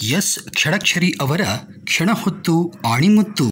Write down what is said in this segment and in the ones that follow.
S Shadakshari ಅವರ ಕ್ಷಣಹೊತ್ತು ಆಣಿಮುತ್ತು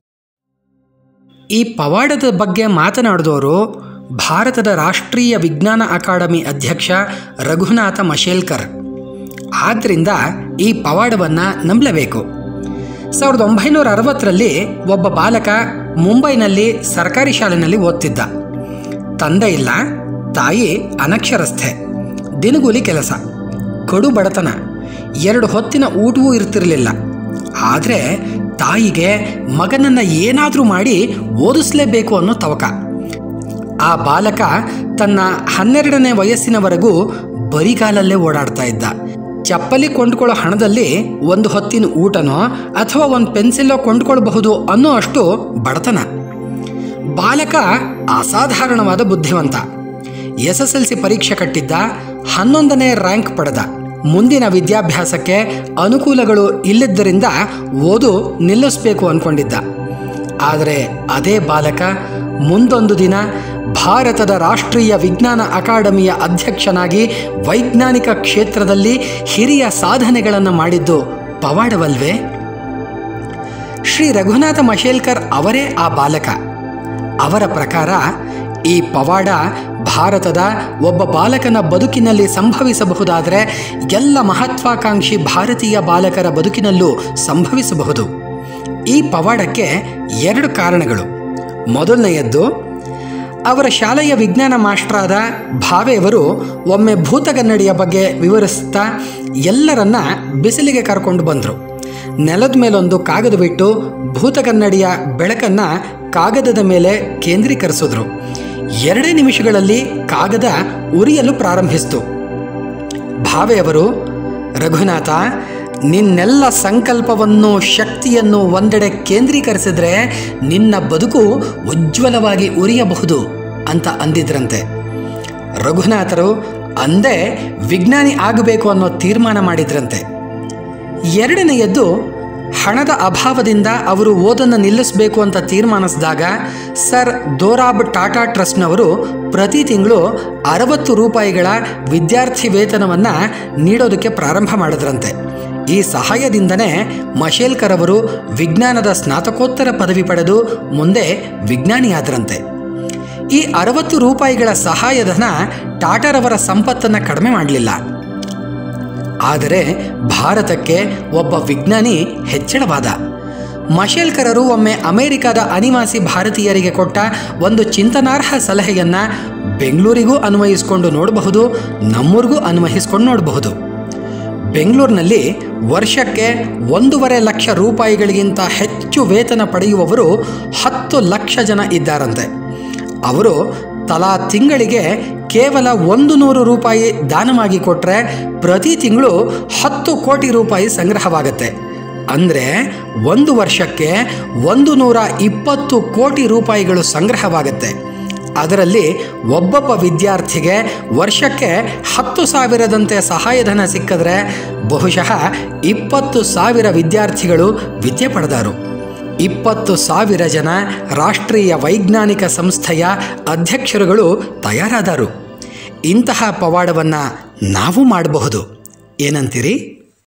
ಈ ಪವಾಡದ ಬಗ್ಗೆ ಮಾತನಾಡಿದವರು ಭಾರತದ ರಾಷ್ಟ್ರೀಯ ವಿಜ್ಞಾನ ಅಕಾಡೆಮಿ ಅಧ್ಯಕ್ಷ ರಘುನಾಥ ಮಶೇಲ್ಕರ್ ಆದ್ದರಿಂದ ಈ ಪವಾಡವನ್ನು ನಂಬಲೇಬೇಕು ಸಾವಿರದ ಒಂಬೈನೂರ ಅರವತ್ತರಲ್ಲಿ ಒಬ್ಬ ಬಾಲಕ ಮುಂಬೈನಲ್ಲಿ ಸರ್ಕಾರಿ ಶಾಲೆಯಲ್ಲಿ ಓದ್ತಿದ್ದ ತಂದೆ ಇಲ್ಲ ತಾಯಿ ಅನಕ್ಷರಸ್ಥೆ ದಿನಗೂಲಿ ಕೆಲಸ ಕಡು ಬಡತನ ಎರಡು ಹೊತ್ತಿನ ಊಟವೂ ಇರ್ತಿರಲಿಲ್ಲ ಆದರೆ ತಾಯಿಗೆ ಮಗನನ್ನು ಏನಾದರೂ ಮಾಡಿ ಓದಿಸ್ಲೇಬೇಕು ಅನ್ನೋ ತವಕ ಆ ಬಾಲಕ ತನ್ನ ಹನ್ನೆರಡನೇ ವಯಸ್ಸಿನವರೆಗೂ ಬರಿಗಾಲಲ್ಲೇ ಓಡಾಡ್ತಾ ಇದ್ದ ಚಪ್ಪಲಿ ಕೊಂಡ್ಕೊಳ್ಳೋ ಹಣದಲ್ಲಿ ಒಂದು ಹೊತ್ತಿನ ಊಟನೋ ಅಥವಾ ಒಂದು ಪೆನ್ಸಿಲ್ಲೋ ಕೊಂಡ್ಕೊಳ್ಬಹುದು ಅನ್ನೋ ಅಷ್ಟು ಬಡತನ ಬಾಲಕ ಅಸಾಧಾರಣವಾದ ಬುದ್ಧಿವಂತ ಎಸ್ ಎಸ್ ಎಲ್ ಸಿ ಪರೀಕ್ಷೆ ಕಟ್ಟಿದ್ದ ಹನ್ನೊಂದನೇ ರ್ಯಾಂಕ್ ಪಡೆದ ಮುಂದಿನ ವಿದ್ಯಾಭ್ಯಾಸಕ್ಕೆ ಅನುಕೂಲಗಳು ಇಲ್ಲದ್ದರಿಂದ ಓದು ನಿಲ್ಲಿಸಬೇಕು ಅಂದ್ಕೊಂಡಿದ್ದ ಆದರೆ ಅದೇ ಬಾಲಕ ಮುಂದೊಂದು ದಿನ ಭಾರತದ ರಾಷ್ಟ್ರೀಯ ವಿಜ್ಞಾನ ಅಕಾಡೆಮಿಯ ಅಧ್ಯಕ್ಷನಾಗಿ ವೈಜ್ಞಾನಿಕ ಕ್ಷೇತ್ರದಲ್ಲಿ ಹಿರಿಯ ಸಾಧನೆಗಳನ್ನು ಮಾಡಿದ್ದು ಪವಾಡವಲ್ವೇ ಶ್ರೀ ರಘುನಾಥ ಮಶೇಲ್ಕರ್ ಅವರೇ ಆ ಬಾಲಕ ಅವರ ಪ್ರಕಾರ ಈ ಪವಾಡ ಭಾರತದ ಒಬ್ಬ ಬಾಲಕನ ಬದುಕಿನಲ್ಲಿ ಸಂಭವಿಸಬಹುದಾದರೆ ಎಲ್ಲ ಮಹತ್ವಾಕಾಂಕ್ಷಿ ಭಾರತೀಯ ಬಾಲಕರ ಬದುಕಿನಲ್ಲೂ ಸಂಭವಿಸಬಹುದು ಈ ಪವಾಡಕ್ಕೆ ಎರಡು ಕಾರಣಗಳು ಮೊದಲನೆಯದ್ದು ಅವರ ಶಾಲೆಯ ವಿಜ್ಞಾನ ಮಾಸ್ಟ್ರಾದ ಭಾವೆಯವರು ಒಮ್ಮೆ ಭೂತಗನ್ನಡಿಯ ಬಗ್ಗೆ ವಿವರಿಸ್ತಾ ಎಲ್ಲರನ್ನ ಬಿಸಿಲಿಗೆ ಕರ್ಕೊಂಡು ಬಂದರು ನೆಲದ ಮೇಲೊಂದು ಕಾಗದ ಬಿಟ್ಟು ಭೂತಗನ್ನಡಿಯ ಬೆಳಕನ್ನು ಕಾಗದದ ಮೇಲೆ ಕೇಂದ್ರೀಕರಿಸಿದ್ರು ಎರಡೇ ನಿಮಿಷಗಳಲ್ಲಿ ಕಾಗದ ಉರಿಯಲು ಪ್ರಾರಂಭಿಸಿತು ಭಾವೆಯವರು ರಘುನಾಥ ನಿನ್ನೆಲ್ಲ ಸಂಕಲ್ಪವನ್ನು ಶಕ್ತಿಯನ್ನು ಒಂದೆಡೆ ಕೇಂದ್ರೀಕರಿಸಿದ್ರೆ ನಿನ್ನ ಬದುಕು ಉಜ್ವಲವಾಗಿ ಉರಿಯಬಹುದು ಅಂತ ಅಂದಿದ್ರಂತೆ ರಘುನಾಥರು ಅಂದೇ ವಿಜ್ಞಾನಿ ಆಗಬೇಕು ಅನ್ನೋ ತೀರ್ಮಾನ ಮಾಡಿದ್ರಂತೆ ಎರಡನೆಯದ್ದು ಹಣದ ಅಭಾವದಿಂದ ಅವರು ಓದನ್ನು ನಿಲ್ಲಿಸಬೇಕು ಅಂತ ತೀರ್ಮಾನಿಸಿದಾಗ ಸರ್ ದೋರಾಬ್ ಟಾಟಾ ಟ್ರಸ್ಟ್ನವರು ಪ್ರತಿ ತಿಂಗಳು ಅರವತ್ತು ರೂಪಾಯಿಗಳ ವಿದ್ಯಾರ್ಥಿ ವೇತನವನ್ನು ನೀಡೋದಕ್ಕೆ ಪ್ರಾರಂಭ ಮಾಡಿದ್ರಂತೆ ಈ ಸಹಾಯದಿಂದನೇ ಮಶೇಲ್ಕರ್ ಅವರು ವಿಜ್ಞಾನದ ಸ್ನಾತಕೋತ್ತರ ಪದವಿ ಪಡೆದು ಮುಂದೆ ವಿಜ್ಞಾನಿಯಾದರಂತೆ ಈ ಅರವತ್ತು ರೂಪಾಯಿಗಳ ಸಹಾಯಧನ ಟಾಟಾರವರ ಸಂಪತ್ತನ್ನು ಕಡಿಮೆ ಮಾಡಲಿಲ್ಲ ಆದರೆ ಭಾರತಕ್ಕೆ ಒಬ್ಬ ವಿಜ್ಞಾನಿ ಹೆಚ್ಚಳವಾದ ಮಶೇಲ್ಕರರು ಒಮ್ಮೆ ಅಮೆರಿಕದ ಅನಿವಾಸಿ ಭಾರತೀಯರಿಗೆ ಕೊಟ್ಟ ಒಂದು ಚಿಂತನಾರ್ಹ ಸಲಹೆಯನ್ನು ಬೆಂಗಳೂರಿಗೂ ಅನ್ವಯಿಸಿಕೊಂಡು ನೋಡಬಹುದು ನಮ್ಮೂರಿಗೂ ಅನ್ವಯಿಸ್ಕೊಂಡು ನೋಡಬಹುದು ಬೆಂಗಳೂರಿನಲ್ಲಿ ವರ್ಷಕ್ಕೆ ಒಂದೂವರೆ ಲಕ್ಷ ರೂಪಾಯಿಗಳಿಗಿಂತ ಹೆಚ್ಚು ವೇತನ ಪಡೆಯುವವರು ಹತ್ತು ಲಕ್ಷ ಜನ ಇದ್ದಾರಂತೆ ಅವರು ತಲಾ ತಿಂಗಳಿಗೆ ಕೇವಲ ಒಂದು ನೂರು ರೂಪಾಯಿ ದಾನವಾಗಿ ಕೊಟ್ಟರೆ ಪ್ರತಿ ತಿಂಗಳು ಹತ್ತು ಕೋಟಿ ರೂಪಾಯಿ ಸಂಗ್ರಹವಾಗುತ್ತೆ ಅಂದರೆ ಒಂದು ವರ್ಷಕ್ಕೆ ಒಂದು ನೂರ ಇಪ್ಪತ್ತು ಕೋಟಿ ರೂಪಾಯಿಗಳು ಸಂಗ್ರಹವಾಗುತ್ತೆ ಅದರಲ್ಲಿ ಒಬ್ಬೊಬ್ಬ ವಿದ್ಯಾರ್ಥಿಗೆ ವರ್ಷಕ್ಕೆ ಹತ್ತು ಸಾವಿರದಂತೆ ಸಹಾಯಧನ ಸಿಕ್ಕಿದ್ರೆ ಬಹುಶಃ ಇಪ್ಪತ್ತು ಸಾವಿರ ವಿದ್ಯಾರ್ಥಿಗಳು ವಿದ್ಯೆ ಪಡೆದರು ಇಪ್ಪತ್ತು ಸಾವಿರ ಜನ ರಾಷ್ಟ್ರೀಯ ವೈಜ್ಞಾನಿಕ ಸಂಸ್ಥೆಯ ಅಧ್ಯಕ್ಷರುಗಳು ತಯಾರಾದರು ಇಂತಹ ಪವಾಡವನ್ನು ನಾವು ಮಾಡಬಹುದು ಏನಂತೀರಿ